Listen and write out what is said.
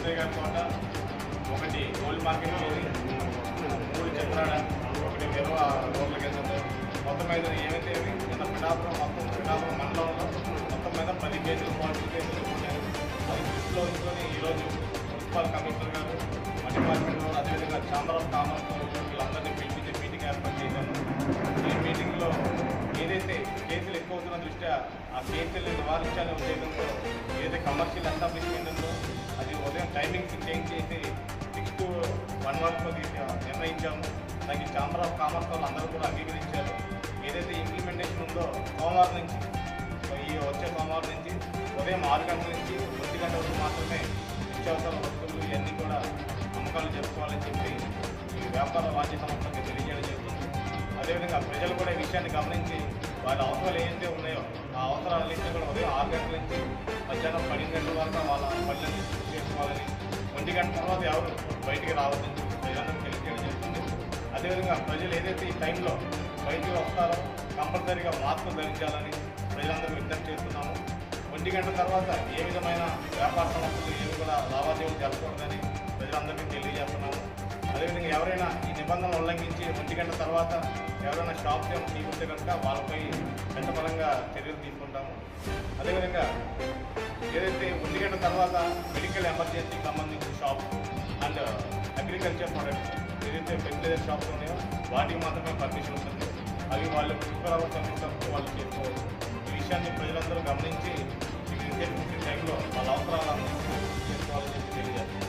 SI గారి తోట ఒకటి గోల్డ్ మార్కెట్ మూడు చక్రాడ ఒకటి విలువ రోడ్ల కింద మొత్తం మీద ఏమైతే ఇవి నిన్న పిఠాపురం మొత్తం పిఠాపురం మండలంలో మొత్తం మీద పది కేజీలు పాటు కేజీలు ఉన్నాయి అది దృష్టిలో ఉంచుకొని ఈరోజు మున్సిపల్ కమిషనర్ గారు మా డిపార్ట్మెంట్ అదేవిధంగా ఛాంబర్ ఆఫ్ కామర్స్ వీళ్ళందరినీ పిలిపించి మీటింగ్ ఏర్పాటు చేశాను ఈ మీటింగ్లో ఏదైతే కేసులు ఎక్కువ అవుతున్న దృష్ట్యా ఆ కేసుల్ని నివారించాలనే ఉద్దేశంతో ఏదైతే కమర్షియల్ ఎస్టాబ్లిష్మెంట్ ఉందో అది ఉదయం టైమింగ్స్ చేంజ్ చేసి సిక్స్ టు వన్ వరకు నిర్ణయించాము దానికి ఛాంబర్ ఆఫ్ కామర్స్ వాళ్ళు అందరూ కూడా అంగీకరించారు ఏదైతే ఇంప్లిమెంటేషన్ ఉందో సోమవారం నుంచి ఈ వచ్చే సోమవారం నుంచి ఉదయం ఆరు గంటల నుంచి ఒంటి గంట వరకు మాత్రమే నిత్యావసర వస్తువులు ఇవన్నీ కూడా అమ్మకాలు జరుపుకోవాలని చెప్పి ఈ వ్యాపార వాణిజ్య సంస్థకి తెలియజేయడం జరుగుతుంది అదేవిధంగా ప్రజలు కూడా ఈ విషయాన్ని గమనించి వాళ్ళ అవసరాలు ఏవైతే ఉన్నాయో ఆ అవసరాలన్నింటినీ కూడా ఉదయం ఆరు గంటల నుంచి మధ్యాహ్నం పన్నెండు గంటల వరకు వాళ్ళ పనులని పూర్తి చేసుకోవాలని ఒంటి గంట తర్వాత ఎవరు బయటికి రావద్దని చెప్పి ప్రజలందరూ తెలియజేయడం జరుగుతుంది అదేవిధంగా ప్రజలు ఏదైతే ఈ టైంలో బయటికి వస్తారో కంపల్సరీగా మాస్కులు ధరించాలని ప్రజలందరూ విజ్ఞప్తి చేస్తున్నాము ఒంటి గంట తర్వాత ఏ విధమైన వ్యాపార సంస్థలు ఏమి కూడా లావాదేవీలు జరగకూడదని ప్రజలందరికీ తెలియజేస్తున్నాము అదేవిధంగా ఎవరైనా ఈ నిబంధనలు ఉల్లంఘించి ఒంటి గంట తర్వాత ఎవరైనా షాప్స్ ఏమైనా తీసుకుంటే కనుక వాళ్ళపై చట్టపరంగా చర్యలు తీసుకుంటాము అదేవిధంగా ఏదైతే ఒంటి గంట తర్వాత మెడికల్ ఎమర్జెన్సీకి సంబంధించిన షాప్స్ అండ్ అగ్రికల్చర్ ప్రొడక్ట్స్ ఏదైతే ఫెర్టిలైజర్ షాప్స్ ఉన్నాయో వాటికి మాత్రమే పర్మిషన్ ఉంటుంది అవి వాళ్ళు ట్వంటీ అవర్స్ సర్వీస్ వాళ్ళు చేసుకోవచ్చు ఈ విషయాన్ని ప్రజలందరూ గమనించి ఈ టైంలో వాళ్ళ అవసరాలను చేసుకోవాలని చెప్పి తెలియజేస్తారు